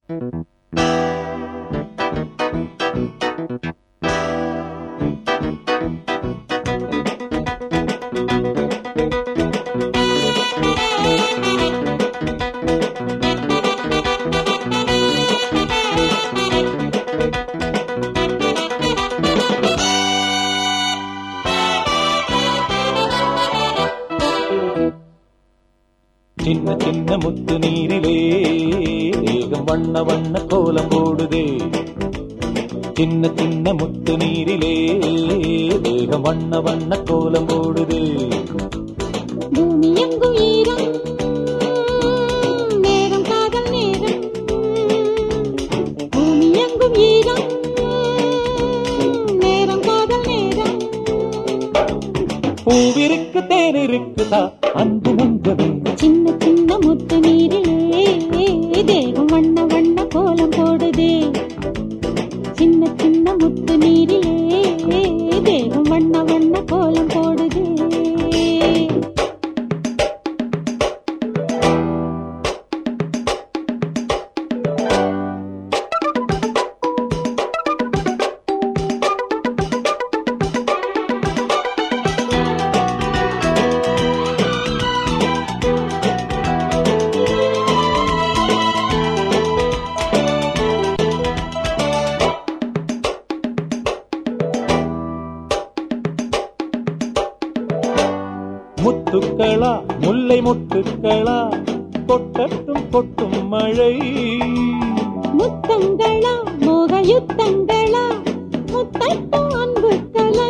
சின்ன சின்ன முத்து நீரிலே வேகம் வண்ண வண்ண கோலம் போடுதே சின்ன சின்ன முத்து நீரிலே வேகம் வண்ண வண்ண கோலம் போடுதே பூமி எங்கும் ஈரம் நேரம் காதல் நேரம் பூமி எங்கும் ஈரம் நேரம் காதல் நேரம் பூவிருக்கு தேன் இருக்குதா அன்பு நெஞ்சமே சின்ன சின்ன முத்து நீரிலே தேகம் வண்ண வண்ண கோலம் போடுதே சின்ன சின்ன முத்து நீரிலே தேகம் வண்ண வண்ண கோலம் போடுதே முத்துக்களா முல்லை முத்துக்களா கொட்டட்டும் கொட்டும் மழை முத்தங்களா மோக யுத்தங்களா முத்தட்டும் அன்பு கலை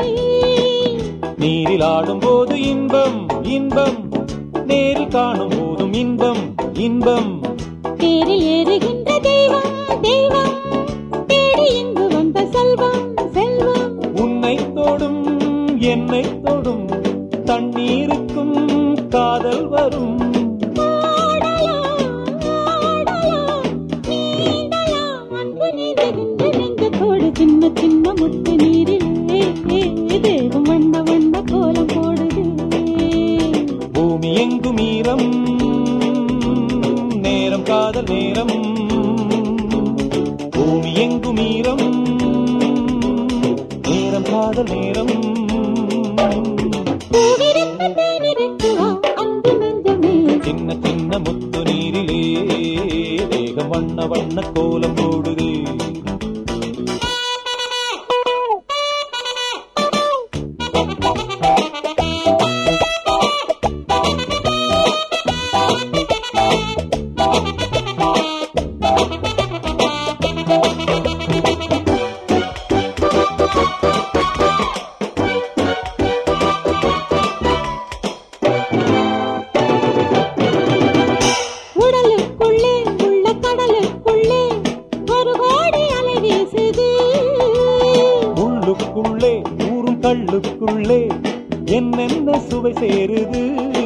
நீரில் ஆடும் போது இன்பம் இன்பம் நேரில் காணும் போதும் இன்பம் இன்பம் தேரில் ஏறுகின்ற தெய்வம் தெய்வம் தேடி இங்கு வந்த செல்வம் செல்வம் உன்னை தொடும் என்னை தொடும் தண்ணீருக்கும் காதல் வரும் ஆடலாம், ஆடலாம், நீந்தலாம், அன்பு நீந்துகின்ற நெஞ்சத்தோடு சின்ன சின்ன முத்து நீரிலே தேவம் வண்ண வண்ண கோலம் போடுதே பூமி எங்கும் ஈரம் நேரம் காதல் நேரம் பூமி எங்கும் ஈரம் நேரம் காதல் நேரம் பூவிருக்கும் தேனிருக்குவா அன்பு நெஞ்சமே சின்ன சின்ன முத்து நீரிலே வேகம் வண்ண வண்ண கோலம் போடுதே உடலுக்குள்ளே உள்ள கடலுக்குள்ளே ஒரு கோடி அலை வீசுது உள்ளுக்குள்ளே ஊரும் கள்ளுக்குள்ளே என்னென்ன சுவை சேருது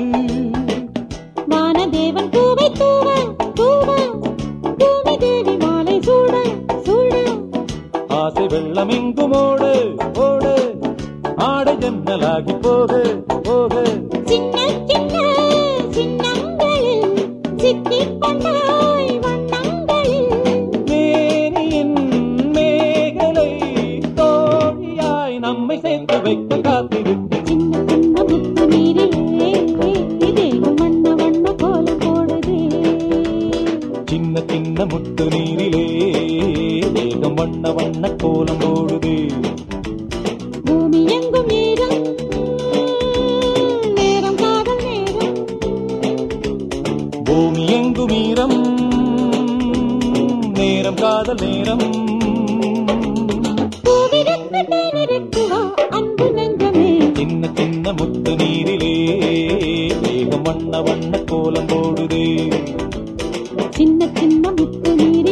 வானதேவன் பூவை தூவ தூவ பூமி தேவி மாலை சூட சூட ஆசை வெள்ளம் எங்கும் ஓடு ஓடு ஆடை ஜன்னலாகி போக போக சின்ன சின்ன சின்னங்களில் சிக்கிக் கொண்டாய் வண்ணங்களில் மேனியின் மேகலை தோழியாய் நம்மை சேர்த்து வைக்க காத்திருக்கு சின்ன சின்ன முத்து நீரிலே தேகம் வண்ண வண்ண கோலம் போடுதே சின்ன சின்ன முத்து நீரிலே வேகம் வண்ண வண்ண கோலம் போடுது பூமி எங்கும் ஈரம் நேரம் காதல் நேரம் பூமி எங்கும் ஈரம் நேரம் காதல் நேரம் பூவிருக்கு தேனிருக்குவா அன்பு நெஞ்சமே சின்ன சின்ன முத்து நீரிலே வேகம் வண்ண வண்ண கோலம் போடுது சின்ன சின்ன முத்து நீரிலே